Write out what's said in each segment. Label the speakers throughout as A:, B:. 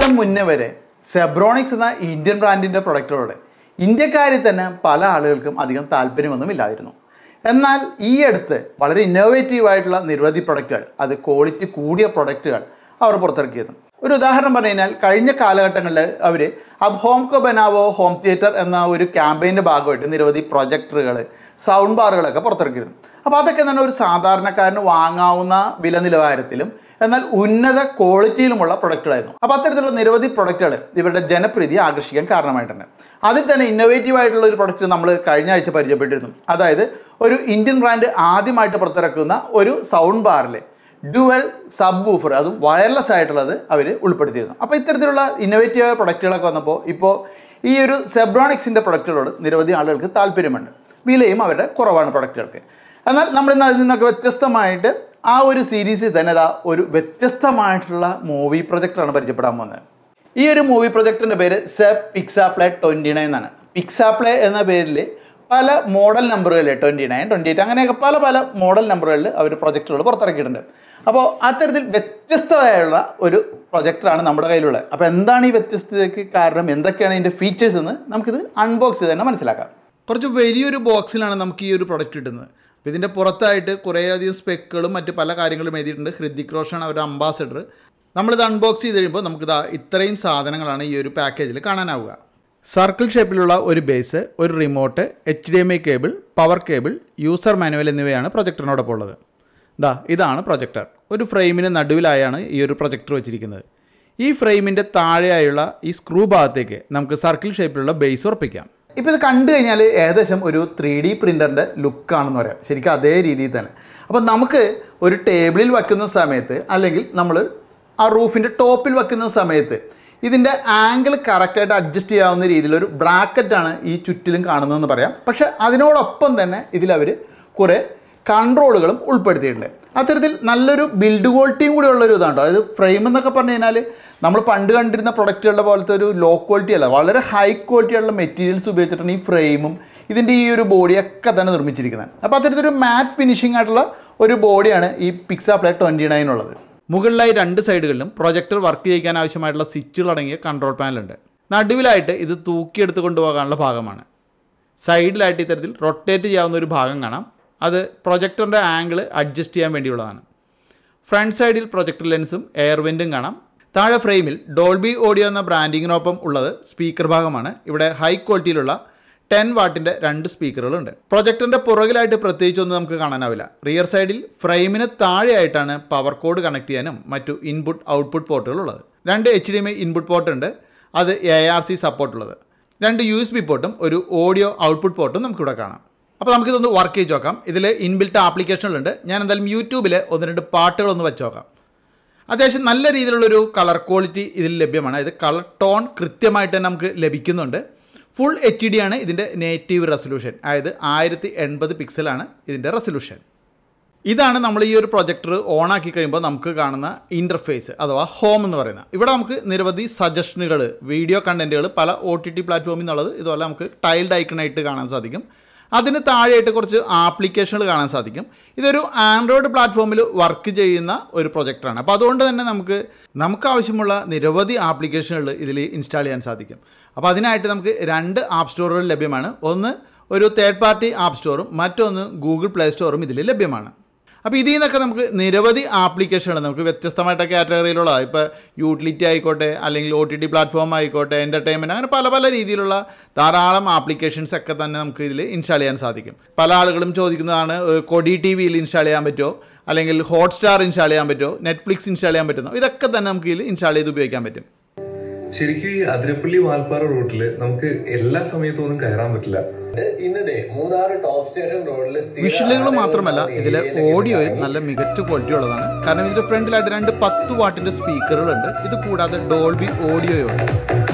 A: കാലം മുന്നേ വരെ സെബ്രോണിക്സ് എന്ന ഇന്ത്യൻ ബ്രാൻഡിൻ്റെ പ്രൊഡക്റ്റുകളോട് ഇന്ത്യക്കാരിൽ തന്നെ പല ആളുകൾക്കും അധികം താല്പര്യമൊന്നും ഇല്ലായിരുന്നു എന്നാൽ ഈ അടുത്ത് വളരെ ഇന്നോവേറ്റീവ് ആയിട്ടുള്ള നിരവധി പ്രൊഡക്റ്റുകൾ അത് ക്വാളിറ്റി കൂടിയ പ്രൊഡക്റ്റുകൾ അവർ പുറത്തിറക്കിയത് ഒരു ഉദാഹരണം പറഞ്ഞു കഴിഞ്ഞാൽ കഴിഞ്ഞ കാലഘട്ടങ്ങളിൽ അവർ അബ് ഹോം കോ ബനാവോ ഹോം തിയേറ്റർ എന്ന ഒരു ക്യാമ്പയിൻ്റെ ഭാഗമായിട്ട് നിരവധി പ്രൊജക്ടറുകൾ സൗണ്ട് ബാറുകളൊക്കെ പുറത്തിറക്കിയിരുന്നു അപ്പോൾ അതൊക്കെ തന്നെ ഒരു സാധാരണക്കാരന് വാങ്ങാവുന്ന വില നിലവാരത്തിലും എന്നാൽ ഉന്നത ക്വാളിറ്റിയിലുമുള്ള പ്രൊഡക്റ്റുകളായിരുന്നു അപ്പോൾ അത്തരത്തിലുള്ള നിരവധി പ്രൊഡക്റ്റുകൾ ഇവരുടെ ജനപ്രീതി ആകർഷിക്കാൻ കാരണമായിട്ടുണ്ട് അതിൽ തന്നെ ഇന്നോവേറ്റീവ് ആയിട്ടുള്ള ഒരു പ്രൊഡക്റ്റ് നമ്മൾ കഴിഞ്ഞ ആഴ്ച പരിചയപ്പെട്ടിരുന്നു അതായത് ഒരു ഇന്ത്യൻ ബ്രാൻഡ് ആദ്യമായിട്ട് പുറത്തിറക്കുന്ന ഒരു സൗണ്ട് ബാറിൽ ഡുവൽ സബ് വൂഫർ അതും വയർലെസ് ആയിട്ടുള്ളത് അവർ ഉൾപ്പെടുത്തിയിരുന്നു അപ്പോൾ ഇത്തരത്തിലുള്ള ഇന്നോവേറ്റീവ് പ്രൊഡക്റ്റുകളൊക്കെ വന്നപ്പോൾ ഇപ്പോൾ ഈ ഒരു സെബ്രോണിക്സിൻ്റെ പ്രൊഡക്റ്റുകളോട് നിരവധി ആളുകൾക്ക് താല്പര്യമുണ്ട് വിലയും അവരുടെ കുറവാണ് പ്രൊഡക്റ്റുകൾക്ക് എന്നാൽ നമ്മൾ ഇന്ന് അതിൽ നിന്നൊക്കെ വ്യത്യസ്തമായിട്ട് ആ ഒരു സീരീസിൽ തന്നെ ഇതാ ഒരു വ്യത്യസ്തമായിട്ടുള്ള മൂവി പ്രൊജക്ടറാണ് പരിചയപ്പെടാൻ പോകുന്നത് ഈ ഒരു മൂവി പ്രൊജക്ടിൻ്റെ പേര് സെബ് പിക്സാപ്ലേ ട്വൻറ്റി നയൻ എന്നാണ് പിക്സാപ്ലേ എന്ന പേരിൽ പല മോഡൽ നമ്പറുകളിൽ ട്വൻറ്റി നയൻ ട്വൻറ്റി എയ്റ്റ് അങ്ങനെയൊക്കെ പല പല മോഡൽ നമ്പറുകളിൽ അവർ പ്രൊജക്ടറുകൾ പുറത്തിറക്കിയിട്ടുണ്ട് അപ്പോൾ അത്തരത്തിൽ വ്യത്യസ്തമായുള്ള ഒരു പ്രൊജക്ടറാണ് നമ്മുടെ കയ്യിലുള്ളത് അപ്പോൾ എന്താണ് ഈ വ്യത്യസ്തതയ്ക്ക് കാരണം എന്തൊക്കെയാണ് ഇതിൻ്റെ ഫീച്ചേഴ്സ് എന്ന് നമുക്കിത് അൺബോക്സ് ചെയ്ത് തന്നെ മനസ്സിലാക്കാം കുറച്ച് വലിയൊരു ബോക്സിലാണ് നമുക്ക് ഈ ഒരു പ്രൊഡക്റ്റ് കിട്ടുന്നത് അപ്പോൾ ഇതിൻ്റെ പുറത്തായിട്ട് കുറേയധികം സ്പെക്കുകളും മറ്റ് പല കാര്യങ്ങളും എഴുതിയിട്ടുണ്ട് ഹൃതിക് റോഷൻ അവരുടെ അംബാസഡർ നമ്മളിത് അൺബോക്സ് ചെയ്ത് കഴിയുമ്പോൾ നമുക്കിത് ഇത്രയും സാധനങ്ങളാണ് ഈ ഒരു പാക്കേജിൽ കാണാനാവുക സർക്കിൾ ഷേപ്പിലുള്ള ഒരു ബേസ് ഒരു remote H D M I cable power cable user manual എന്നിവയാണ് പ്രൊജക്ടറിനോടൊപ്പം ഉള്ളത് ദാ ഇതാണ് പ്രൊജക്ടർ ഒരു ഫ്രെയിമിന് നടുവിലായാണ് ഈ ഒരു പ്രൊജക്ടർ വെച്ചിരിക്കുന്നത് ഈ ഫ്രെയിമിൻ്റെ താഴെയായുള്ള ഈ സ്ക്രൂ ഭാഗത്തേക്ക് നമുക്ക് സർക്കിൾ ഷേപ്പിലുള്ള ബേസ് ഉറപ്പിക്കാം ഇപ്പോൾ ഇത് കണ്ടു കഴിഞ്ഞാൽ ഏകദേശം ഒരു ത്രീ ഡി പ്രിൻ്ററിൻ്റെ ലുക്കാണെന്ന് പറയാം ശരിക്കും അതേ രീതിയിൽ തന്നെ അപ്പോൾ നമുക്ക് ഒരു ടേബിളിൽ വയ്ക്കുന്ന സമയത്ത് അല്ലെങ്കിൽ നമ്മൾ ആ റൂഫിൻ്റെ ടോപ്പിൽ വെക്കുന്ന സമയത്ത് ഇതിൻ്റെ ആംഗിൾ കറക്റ്റായിട്ട് അഡ്ജസ്റ്റ് ചെയ്യാവുന്ന രീതിയിലൊരു ബ്രാക്കറ്റാണ് ഈ ചുറ്റിലും കാണുന്നതെന്ന് പറയാം പക്ഷേ അതിനോടൊപ്പം തന്നെ ഇതിലവർ കുറേ കൺട്രോളുകളും ഉൾപ്പെടുത്തിയിട്ടുണ്ട് അത്തരത്തിൽ നല്ലൊരു ബിൽഡ് ക്വാളിറ്റിയും കൂടി ഉള്ളൊരു ഇതാണ് കേട്ടോ അതായത് ഫ്രെയിം എന്നൊക്കെ പറഞ്ഞു കഴിഞ്ഞാൽ നമ്മൾ പണ്ട് കണ്ടിരുന്ന പ്രൊഡക്റ്റുകളുടെ പോലത്തെ ഒരു ലോ ക്വാളിറ്റി അല്ല വളരെ ഹൈ ക്വാളിറ്റിയുള്ള മെറ്റീരിയൽസ് ഉപയോഗിച്ചിട്ടാണ് ഈ ഫ്രെയിമും ഇതിൻ്റെ ഈ ഒരു ബോഡിയൊക്കെ തന്നെ നിർമ്മിച്ചിരിക്കുന്നത് അപ്പോൾ അത്തരത്തിലൊരു മാറ്റ് ഫിനിഷിംഗ് ആയിട്ടുള്ള ഒരു ബോഡിയാണ് ഈ പിക്സാ പ്ലേ ട്വൻറ്റി നയൻ ഉള്ളത് മുകളിലായി രണ്ട് സൈഡുകളിലും പ്രൊജക്ടർ വർക്ക് ചെയ്യിക്കാൻ ആവശ്യമായിട്ടുള്ള സ്വിച്ചുകൾ അടങ്ങിയ കൺട്രോൾ പാനലുണ്ട് നടുവിലായിട്ട് ഇത് തൂക്കിയെടുത്ത് കൊണ്ടുപോകാനുള്ള ഭാഗമാണ് സൈഡിലായിട്ട് ഇത്തരത്തിൽ റൊട്ടേറ്റ് ചെയ്യാവുന്ന ഒരു ഭാഗം കാണാം അത് പ്രൊജക്ടറിൻ്റെ ആംഗിൾ അഡ്ജസ്റ്റ് ചെയ്യാൻ വേണ്ടിയുള്ളതാണ് ഫ്രണ്ട് സൈഡിൽ പ്രൊജക്ടർ ലെൻസും എയർ വെൻറ്റും കാണാം താഴെ ഫ്രെയിമിൽ ഡോൾബി ഓഡിയോ എന്ന ബ്രാൻഡിങ്ങിനൊപ്പം ഉള്ളത് സ്പീക്കർ ഭാഗമാണ് ഇവിടെ ഹൈ ക്വാളിറ്റിയിലുള്ള ടെൻ വാട്ടിൻ്റെ രണ്ട് സ്പീക്കറുകളുണ്ട് പ്രൊജക്ടറിൻ്റെ പുറകിലായിട്ട് പ്രത്യേകിച്ചൊന്നും നമുക്ക് കാണാനാവില്ല റിയർ സൈഡിൽ ഫ്രെയിമിന് താഴെയായിട്ടാണ് പവർ കോഡ് കണക്ട് ചെയ്യാനും മറ്റു ഇൻപുട്ട് ഔട്ട്പുട്ട് പോർട്ടുകൾ ഉള്ളത് രണ്ട് H D M I input port ഉണ്ട് അത് എ ആർ സി സപ്പോർട്ടുള്ളത് രണ്ട് യു എസ് ബി പോർട്ടും ഒരു ഓഡിയോ ഔട്ട്പുട്ട് പോർട്ടും നമുക്കിവിടെ കാണാം അപ്പോൾ നമുക്കിതൊന്ന് വർക്ക് ചെയ്ത് നോക്കാം ഇതിൽ ഇൻബിൽട്ട് ആപ്ലിക്കേഷനുകളുണ്ട് ഞാൻ എന്തായാലും യൂട്യൂബിൽ ഒന്ന് രണ്ട് പാട്ടുകളൊന്ന് വെച്ച് നോക്കാം അത്യാവശ്യം നല്ല രീതിയിലുള്ളൊരു കളർ ക്വാളിറ്റി ഇതിൽ ലഭ്യമാണ് ഇത് കളർ ടോൺ കൃത്യമായിട്ട് തന്നെ നമുക്ക് ലഭിക്കുന്നുണ്ട് ഫുൾ എച്ച് ഡി ആണ് ഇതിൻ്റെ നേറ്റീവ് റെസൊല്യൂഷൻ അതായത് ആയിരത്തി എൺപത് പിക്സലാണ് ഇതിൻ്റെ റെസൊല്യൂഷൻ ഇതാണ് നമ്മൾ ഈ ഒരു പ്രൊജക്ടർ ഓൺ ആക്കി കഴിയുമ്പോൾ നമുക്ക് കാണുന്ന ഇൻ്റർഫേസ് അഥവാ ഹോം എന്ന് പറയുന്നത് ഇവിടെ നമുക്ക് നിരവധി സജഷനുകൾ വീഡിയോ കണ്ടൻറ്റുകൾ പല ഒ ടി ടി പ്ലാറ്റ്ഫോമിൽ നിന്നുള്ളത് ഇതുപോലെ നമുക്ക് ടൈൽഡ് ഐക്കണായിട്ട് കാണാൻ സാധിക്കും അതിന് താഴെയായിട്ട് കുറച്ച് ആപ്ലിക്കേഷനുകൾ കാണാൻ സാധിക്കും ഇതൊരു ആൻഡ്രോയിഡ് പ്ലാറ്റ്ഫോമിൽ വർക്ക് ചെയ്യുന്ന ഒരു പ്രൊജക്ടറാണ് അപ്പോൾ അതുകൊണ്ട് തന്നെ നമുക്ക് നമുക്ക് ആവശ്യമുള്ള നിരവധി ആപ്ലിക്കേഷനുകൾ ഇതിൽ ഇൻസ്റ്റാൾ ചെയ്യാൻ സാധിക്കും അപ്പോൾ അതിനായിട്ട് നമുക്ക് രണ്ട് ആപ്പ് സ്റ്റോറുകൾ ലഭ്യമാണ് ഒന്ന് ഒരു തേർഡ് പാർട്ടി ആപ്പ് സ്റ്റോറും മറ്റൊന്ന് ഗൂഗിൾ പ്ലേ സ്റ്റോറും ഇതിൽ ലഭ്യമാണ് അപ്പോൾ ഇതിൽ നിന്നൊക്കെ നമുക്ക് നിരവധി ആപ്ലിക്കേഷനുകൾ നമുക്ക് വ്യത്യസ്തമായിട്ട് കാറ്റഗറിയിലുള്ള ഇപ്പോൾ യൂട്ടിലിറ്റി ആയിക്കോട്ടെ അല്ലെങ്കിൽ ഒ ടി ടി പ്ലാറ്റ്ഫോം ആയിക്കോട്ടെ എൻ്റർടൈൻമെൻറ്റ് അങ്ങനെ പല പല രീതിയിലുള്ള ധാരാളം ആപ്ലിക്കേഷൻസ് ഒക്കെ തന്നെ നമുക്ക് ഇതിൽ ഇൻസ്റ്റാൾ ചെയ്യാൻ സാധിക്കും പല ആളുകളും ചോദിക്കുന്നതാണ് ഏഹ്, കൊടി ടി വിയിൽ ഇൻസ്റ്റാൾ ചെയ്യാൻ പറ്റുമോ അല്ലെങ്കിൽ ഹോട്ട്സ്റ്റാർ ഇൻസ്റ്റാൾ ചെയ്യാൻ പറ്റുമോ നെറ്റ്ഫ്ലിക്സ് ഇൻസ്റ്റാൾ ചെയ്യാൻ പറ്റുമോ ഇതൊക്കെ തന്നെ നമുക്ക് ഇതിൽ ഇൻസ്റ്റാൾ ചെയ്ത് ഉപയോഗിക്കാൻ പറ്റും
B: ശരിക്കും ഈ അതിരപ്പള്ളി വാൽപ്പാറ റൂട്ടില് നമുക്ക് എല്ലാ സമയത്തും ഒന്നും കയറാൻ പറ്റില്ല
C: ഇന്നതെ മൂന്നാറ് ടോപ്പ് സ്റ്റേഷൻ റോഡിൽ
A: വിഷ്വലുകൾ മാത്രമല്ല ഇതിലെ ഓഡിയോയും നല്ല മികച്ച ക്വാളിറ്റി ഉള്ളതാണ് കാരണം ഇതിന്റെ ഫ്രണ്ടിലായിട്ട് രണ്ട് പത്ത് വാട്ടിന്റെ സ്പീക്കറുകളുണ്ട് ഇത് കൂടാതെ ഡോൾബി ഓഡിയോയും ഉണ്ട്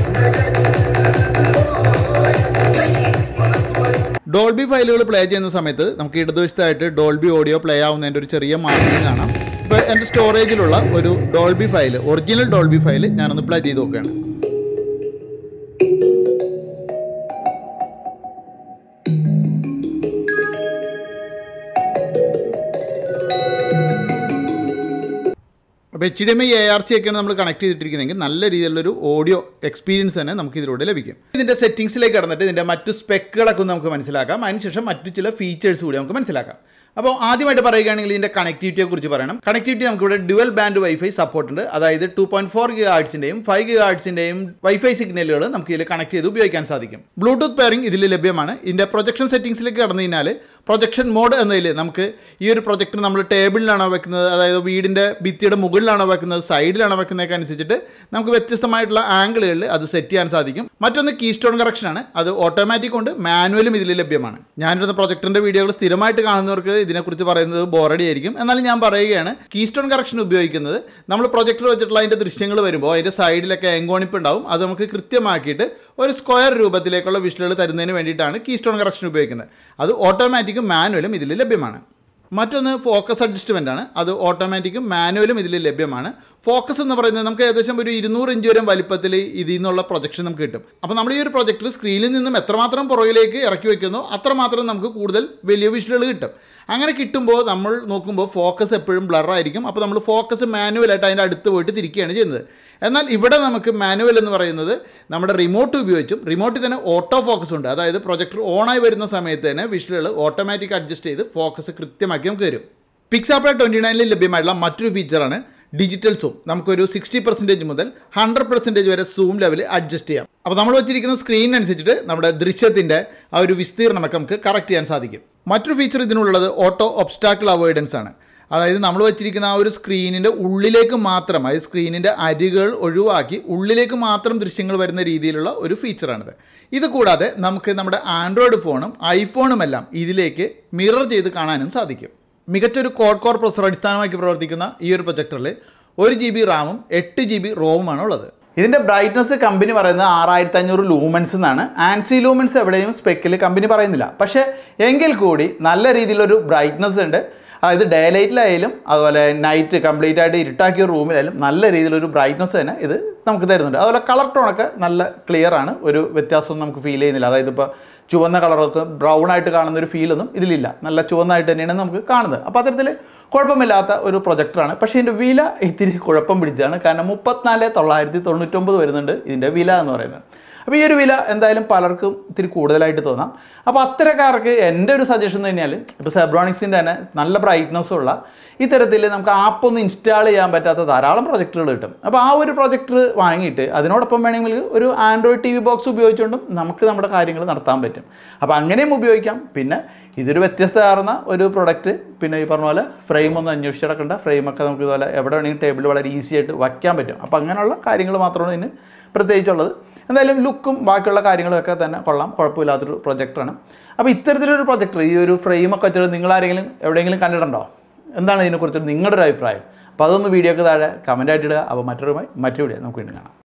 A: ഡോൾബി ഫയലുകൾ പ്ലേ ചെയ്യുന്ന സമയത്ത് നമുക്ക് ഇടതുവശത്തായിട്ട് ഡോൾബി ഓഡിയോ പ്ലേ ആവുന്നതിൻ്റെ ഒരു ചെറിയ മാർക്കിംഗ് കാണാം ഇപ്പോൾ എൻ്റെ സ്റ്റോറേജിലുള്ള ഒരു Dolby file original Dolby file ഞാനൊന്ന് പ്ലേ ചെയ്ത് നോക്കുകയാണ് അപ്പോൾ H D M I A R C ഒക്കെയാണ് നമ്മൾ കണക്ട് ചെയ്തിട്ടിരിക്കുന്നതെങ്കിൽ നല്ല രീതിയിലുള്ളൊരു ഓഡിയോ എക്സ്പീരിയൻസ് തന്നെ നമുക്ക് ഇതിലൂടെ ലഭിക്കും ഇതിൻ്റെ സെറ്റിംഗ്സിലേക്ക് കടന്നിട്ട് ഇതിൻ്റെ മറ്റു സ്പെക്കുകളൊക്കെ ഒന്ന് നമുക്ക് മനസ്സിലാക്കാം അതിനുശേഷം മറ്റു ചില ഫീച്ചേഴ്സ് കൂടി നമുക്ക് മനസ്സിലാക്കാം അപ്പോൾ ആദ്യമായിട്ട് പറയുകയാണെങ്കിൽ ഇതിൻ്റെ കണക്ടിവിറ്റിയെ കുറിച്ച് പറയണം കണക്ടിവിറ്റി നമുക്കിവിടെ ഡുവൽ ബാൻഡ് വൈഫൈ സപ്പോർട്ട് ഉണ്ട് അതായത് ടു പോയിന്റ് ഫോർ ഗിഗ ആർട്സിൻ്റെയും ഫൈവ് ഗിഗ ആർട്സിൻ്റെയും വൈഫൈ സിഗ്നലുകൾ നമുക്ക് ഇതിൽ കണക്ട് ചെയ്ത് ഉപയോഗിക്കാൻ സാധിക്കും ബ്ലൂടൂത്ത് പെയറിംഗ് ഇതിൽ ലഭ്യമാണ് ഇതിൻ്റെ പ്രൊജക്ഷൻ സെറ്റിംഗ്സിലേക്ക് കടന്നു കഴിഞ്ഞാൽ പ്രൊജക്ഷൻ മോഡ് എന്നതിൽ നമുക്ക് ഈ ഒരു പ്രൊജക്ടർ നമ്മൾ ടേബിളിലാണോ വെക്കുന്നത് അതായത് വീടിൻ്റെ ഭിത്തിയുടെ മുകളിലാണോ വെക്കുന്നത് സൈഡിലാണോ വെക്കുന്നതൊക്കെ അനുസരിച്ചിട്ട് നമുക്ക് വ്യത്യസ്തമായിട്ടുള്ള ആംഗിളുകളിൽ അത് സെറ്റ് ചെയ്യാൻ സാധിക്കും മറ്റൊന്ന് കീ സ്റ്റോൺ കറക്ഷനാണ് അത് ഓട്ടോമാറ്റിക് ഉണ്ട് മാനുവലും ഇതിൽ ലഭ്യമാണ് ഞാനിരുന്ന പ്രൊജക്ടറിൻ്റെ വീഡിയോകൾ സ്ഥിരമായിട്ട് കാണുന്നവർക്ക് ഇതിനെക്കുറിച്ച് പറയുന്നത് ബോറടി ആയിരിക്കും എന്നാലും ഞാൻ പറയുകയാണ് കീ സ്റ്റോൺ കറക്ഷൻ ഉപയോഗിക്കുന്നത് നമ്മൾ പ്രൊജക്ടർ വെച്ചിട്ടുള്ള അതിൻ്റെ ദൃശ്യങ്ങൾ വരുമ്പോൾ അതിൻ്റെ സൈഡിലൊക്കെ എങ്കോണിപ്പ് ഉണ്ടാവും അത് നമുക്ക് കൃത്യമാക്കിയിട്ട് ഒരു സ്ക്വയർ രൂപത്തിലേക്കുള്ള വിഷ്വലുകൾ തരുന്നതിന് വേണ്ടിയിട്ടാണ് കീ സ്റ്റോൺ കറക്ഷൻ ഉപയോഗിക്കുന്നത് അത് ഓട്ടോമാറ്റിക്കും മാനുവലും ഇതിൽ ലഭ്യമാണ് മറ്റൊന്ന് ഫോക്കസ് അഡ്ജസ്റ്റ്മെൻ്റ് ആണ് അത് ഓട്ടോമാറ്റിക്കും മാനുവലും ഇതിൽ ലഭ്യമാണ് ഫോക്കസ് എന്ന് പറയുന്നത് നമുക്ക് ഏകദേശം ഒരു ഇരുന്നൂറ് ഇഞ്ച് വരെ വലിപ്പത്തിൽ ഇതിൽ നിന്നുള്ള പ്രൊജക്ഷൻ നമുക്ക് കിട്ടും അപ്പോൾ നമ്മൾ ഈ ഒരു പ്രൊജക്ടർ സ്ക്രീനിൽ നിന്നും എത്രമാത്രം പുറകിലേക്ക് ഇറക്കി വയ്ക്കുന്നോ അത്രമാത്രം നമുക്ക് കൂടുതൽ വലിയ വിഷ്വലുകൾ കിട്ടും അങ്ങനെ കിട്ടുമ്പോൾ നമ്മൾ നോക്കുമ്പോൾ ഫോക്കസ് എപ്പോഴും ബ്ലർ ആയിരിക്കും അപ്പോൾ നമ്മൾ ഫോക്കസ് മാനുവലായിട്ട് അതിൻ്റെ അടുത്ത് പോയിട്ട് തിരിക്കുകയാണ് ചെയ്യുന്നത് എന്നാൽ ഇവിടെ നമുക്ക് മാനുവൽ എന്ന് പറയുന്നത് നമ്മുടെ റിമോട്ട് ഉപയോഗിച്ചും റിമോട്ടിൽ തന്നെ ഓട്ടോ ഫോക്കസ് ഉണ്ട് അതായത് പ്രൊജക്ടർ ഓണായി വരുന്ന സമയത്ത് തന്നെ വിഷ്വലുകൾ ഓട്ടോമാറ്റിക് അഡ്ജസ്റ്റ് ചെയ്ത് ഫോക്കസ് കൃത്യമാക്കി നമുക്ക് തരും പിക്സാപ്ല ട്വൻറ്റി നയനിൽ ലഭ്യമായിട്ടുള്ള മറ്റൊരു ഫീച്ചറാണ് ഡിജിറ്റൽ സൂം നമുക്കൊരു സിക്സ്റ്റി പെർസെൻറ്റേജ് മുതൽ ഹൺഡ്രഡ് പെർസെൻറ്റേജ് വരെ സൂം ലെവൽ അഡ്ജസ്റ്റ് ചെയ്യാം അപ്പോൾ നമ്മൾ വെച്ചിരിക്കുന്ന സ്ക്രീനിനനുസരിച്ചിട്ട് നമ്മുടെ ദൃശ്യത്തിൻ്റെ ആ ഒരു വിസ്തീർണ്ണമൊക്കെ നമുക്ക് കറക്റ്റ് ചെയ്യാൻ സാധിക്കും മറ്റൊരു ഫീച്ചർ ഇതിനുള്ളത് ഓട്ടോ ഒബ്സ്റ്റാക്കിൾ അവോയ്ഡൻസ് ആണ് അതായത് നമ്മൾ വെച്ചിരിക്കുന്ന ആ ഒരു സ്ക്രീനിൻ്റെ ഉള്ളിലേക്ക് മാത്രം അതായത് സ്ക്രീനിൻ്റെ അരികൾ ഒഴിവാക്കി ഉള്ളിലേക്ക് മാത്രം ദൃശ്യങ്ങൾ വരുന്ന രീതിയിലുള്ള ഒരു ഫീച്ചറാണിത് ഇത് കൂടാതെ നമുക്ക് നമ്മുടെ ആൻഡ്രോയിഡ് ഫോണും ഐഫോണും എല്ലാം ഇതിലേക്ക് മിറർ ചെയ്ത് കാണാനും സാധിക്കും മികച്ചൊരു കോഡ് കോർ പ്രൊസർ അടിസ്ഥാനമാക്കി പ്രവർത്തിക്കുന്ന ഈ ഒരു പ്രൊജക്ടറിൽ ഒരു ജി ബി റാമും എട്ട് ജി ബി റോമുമാണ് ഉള്ളത് ഇതിൻ്റെ ബ്രൈറ്റ്നസ് കമ്പനി പറയുന്നത് ആറായിരത്തി അഞ്ഞൂറ് ലൂമൻസ് എന്നാണ് ആൻസി ലൂമൻസ് എവിടെയും സ്പെക്കിൽ കമ്പനി പറയുന്നില്ല പക്ഷേ എങ്കിൽ കൂടി നല്ല രീതിയിലൊരു ബ്രൈറ്റ്നസ് ഉണ്ട് അതായത് ഡേ ലൈറ്റിലായാലും അതുപോലെ നൈറ്റ് കംപ്ലീറ്റ് ആയിട്ട് ഇരുട്ടാക്കിയ റൂമിലായാലും നല്ല രീതിയിലൊരു ബ്രൈറ്റ്നസ് തന്നെ ഇത് നമുക്ക് തരുന്നുണ്ട് അതുപോലെ കളർ ടോണൊക്കെ നല്ല ക്ലിയർ ആണ് ഒരു വ്യത്യാസമൊന്നും നമുക്ക് ഫീൽ ചെയ്യുന്നില്ല അതായത് ഇപ്പോൾ ചുവന്ന കളറൊക്കെ ബ്രൗൺ ആയിട്ട് കാണുന്ന ഒരു ഫീലൊന്നും ഇതിലില്ല നല്ല ചുവന്നായിട്ട് തന്നെയാണ് നമുക്ക് കാണുന്നത് അപ്പോൾ അത്തരത്തിൽ കുഴപ്പമില്ലാത്ത ഒരു പ്രൊജക്ടറാണ് പക്ഷേ ഇതിൻ്റെ വില ഇത്തിരി കുഴപ്പം പിടിച്ചാണ് കാരണം മുപ്പത്തിനാല് തൊള്ളായിരത്തി തൊണ്ണൂറ്റൊമ്പത് വരുന്നുണ്ട് ഇതിൻ്റെ വില എന്ന് പറയുന്നത് അപ്പോൾ ഈ ഒരു വില എന്തായാലും പലർക്കും ഇത്തിരി കൂടുതലായിട്ട് തോന്നാം അപ്പോൾ അത്തരക്കാർക്ക് എൻ്റെ ഒരു സജഷൻ എന്ന് പറഞ്ഞാൽ ഇപ്പോൾ സെബ്രോണിക്സിൻ്റെ തന്നെ നല്ല ബ്രൈറ്റ്നസ് ഉള്ള ഇത്തരത്തിൽ നമുക്ക് ആപ്പൊന്നും ഇൻസ്റ്റാൾ ചെയ്യാൻ പറ്റാത്ത ധാരാളം പ്രൊജക്ടറുകൾ കിട്ടും അപ്പോൾ ആ ഒരു പ്രൊജക്ടർ വാങ്ങിയിട്ട് അതിനോടൊപ്പം വേണമെങ്കിൽ ഒരു ആൻഡ്രോയിഡ് ടി വി ബോക്സ് ഉപയോഗിച്ചുകൊണ്ടും നമുക്ക് നമ്മുടെ കാര്യങ്ങൾ നടത്താൻ പറ്റും അപ്പോൾ അങ്ങനെയും ഉപയോഗിക്കാം പിന്നെ ഇതൊരു വ്യത്യസ്തമാർന്ന ഒരു പ്രൊഡക്റ്റ് പിന്നെ ഈ പറഞ്ഞ പോലെ ഫ്രെയിം ഒന്നും അന്വേഷിച്ചെടുക്കണ്ട ഫ്രെയിമൊക്കെ നമുക്ക് ഇതുപോലെ എവിടെ വേണമെങ്കിൽ ടേബിൾ വളരെ ഈസി ആയിട്ട് വയ്ക്കാൻ പറ്റും അപ്പോൾ അങ്ങനെയുള്ള കാര്യങ്ങൾ മാത്രമാണ് ഇതിന് പ്രത്യേകിച്ചുള്ളത് എന്തായാലും ലുക്കും ബാക്കിയുള്ള കാര്യങ്ങളൊക്കെ തന്നെ കൊള്ളാം കുഴപ്പമില്ലാത്തൊരു പ്രൊജക്ടറാണ് അപ്പോൾ ഇത്തരത്തിലൊരു പ്രൊജക്ടർ ഈ ഒരു ഫ്രെയിമൊക്കെ വെച്ചിട്ട് നിങ്ങളാരെങ്കിലും എവിടെയെങ്കിലും കണ്ടിട്ടുണ്ടോ എന്താണ് ഇതിനെക്കുറിച്ച് നിങ്ങളുടെ ഒരു അഭിപ്രായം അപ്പോൾ അതൊന്ന് വീഡിയോക്ക് താഴെ കമൻ്റ് ആയിട്ട് ഇടുക അപ്പോൾ മറ്റൊരു മറ്റൊരു വീഡിയോ നമുക്ക് വീണ്ടും കാണാം